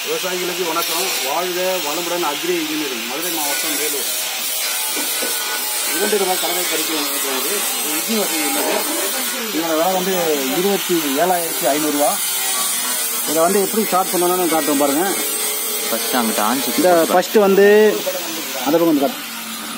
விவசாயிகளுக்கு வணக்கம் வாழ்க வளமுடன் அக்ரி இன்ஜினியரிங் மதுரை மாவட்டம் வேலூர் இரண்டு ரூபாய் கலவை பறிக்க வேண்டியது இட்லி வசதி உள்ளது இதோட விலை வந்து இருபத்தி ஏழாயிரத்தி ஐநூறுரூவா இதை வந்து எப்படி ஸ்டார்ட் பண்ணணும்னு காட்டுறோம் பாருங்க ஃபர்ஸ்ட் அங்கிட்ட ஆன் சுவிட்ச் இந்த ஃபர்ஸ்ட் வந்து அந்த பக்கம் வந்து காட்டு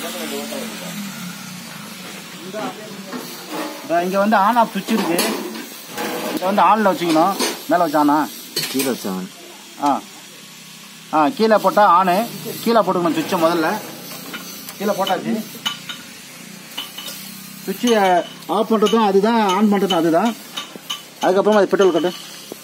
இந்த இங்கே வந்து ஆன் ஆஃப் சுவிட்ச் இருக்கு இதை வந்து ஆனில் வச்சுக்கணும் மேலே வச்சானா கீழே வச்சவன் ஆ ஆ கீழே போட்டால் ஆனு கீழே போட்டுக்கணும் சுவிட்சை முதல்ல கீழே போட்டாச்சு சுவிட்சு ஆஃப் பண்ணுறதும் அதுதான் ஆன் பண்ணுறதும் அதுதான் அதுக்கப்புறமா அது பெட்ரோல் கட்டு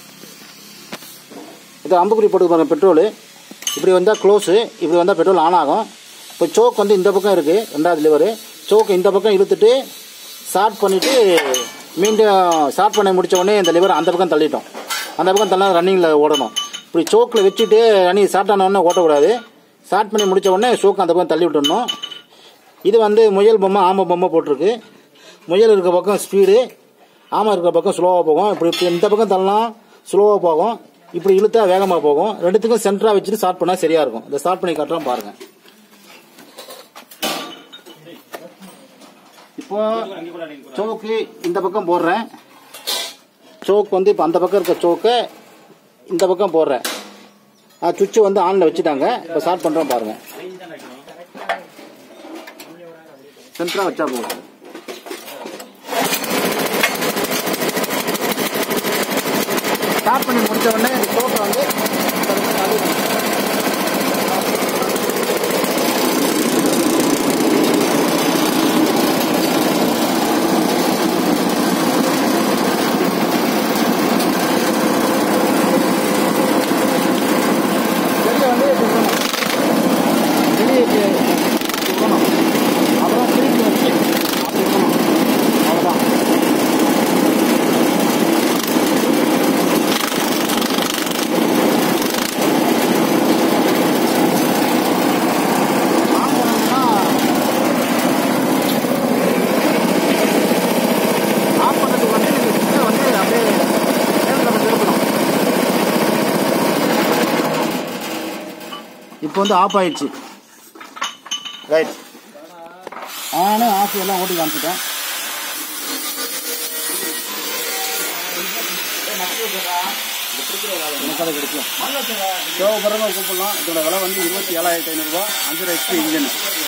இது அம்புக்குறி போட்டு பாருங்க பெட்ரோலு இப்படி வந்தால் க்ளோஸு இப்படி வந்தால் பெட்ரோல் ஆன் ஆகும் இப்போ சோக் வந்து இந்த பக்கம் இருக்குது ரெண்டாவது லிவரு சோக்கு இந்த பக்கம் இழுத்துட்டு ஸ்டார்ட் பண்ணிவிட்டு மீண்டும் ஸ்டார்ட் பண்ணி முடிச்ச உடனே இந்த லிவர் அந்த பக்கம் தள்ளிட்டோம் அந்த பக்கம் தள்ளா ரன்னிங்கில் ஓடணும் இப்படி சோக்கில் வச்சுட்டு ரன்னிங் ஸ்டார்ட் ஆன உடனே ஓட்டக்கூடாது ஸ்டார்ட் பண்ணி முடிச்ச உடனே சோக்கு அந்த பக்கம் தள்ளி விட்டுடணும் இது வந்து முயல் பொம்மை ஆமை பொம்மை போட்டிருக்கு முயல் இருக்க பக்கம் ஸ்பீடு ஆமை இருக்கிற பக்கம் ஸ்லோவாக போகும் இப்படி இப்படி இந்த பக்கம் தள்ளலாம் ஸ்லோவாக போகும் இப்படி இழுத்தா வேகமாக போகும் ரெண்டுத்துக்கும் சென்டராக வச்சுட்டு ஸ்டார்ட் பண்ணால் சரியாக இருக்கும் இந்த ஸ்டார்ட் பண்ணி காட்டுறோம் பாருங்கள் இப்போ சோக்கு இந்த பக்கம் போடுறேன் சோக் வந்து இப்போ அந்த பக்கம் இருக்க சோக்கை இந்த பக்கம் போடுறேன் சுவிட்சு வந்து ஆனில் வச்சுட்டாங்க இப்போ ஸ்டார்ட் பண்ணுறோம் பாருங்க சென்டராக வச்சா போதும் ஸ்டார்ட் பண்ணி முடிச்ச உடனே இந்த சோக்கை வந்து இந்த பக்கம் தள்ளிடணும். வெளியே வந்து இப்படி விடணும். வெளியே இப்படி இப்படி விடணும். அப்புறம் திருப்பி வச்சு அப்படி விடணும். அவ்வளவுதான். ஆன் பண்ணணும்னா ஆஃப் பண்ணதுக்கு வந்து இந்த சுவிட்சை வந்து அப்படியே நேரத்தில் நம்ம திருப்பணும் இப்போ வந்து ஆஃப் ஆயிடுச்சு ரைட் ஆனு ஆஃப் எல்லாம் ஓட்டி காமிச்சிட்டேன் எனக்கு அது கிடைக்கும் தேவைப்படுறவங்க கூப்பிடலாம் இதோட விலை வந்து இருபத்தி ஏழாயிரத்தி ஐநூறுரூவா அஞ்சரை ஹெச்பி இன்ஜின்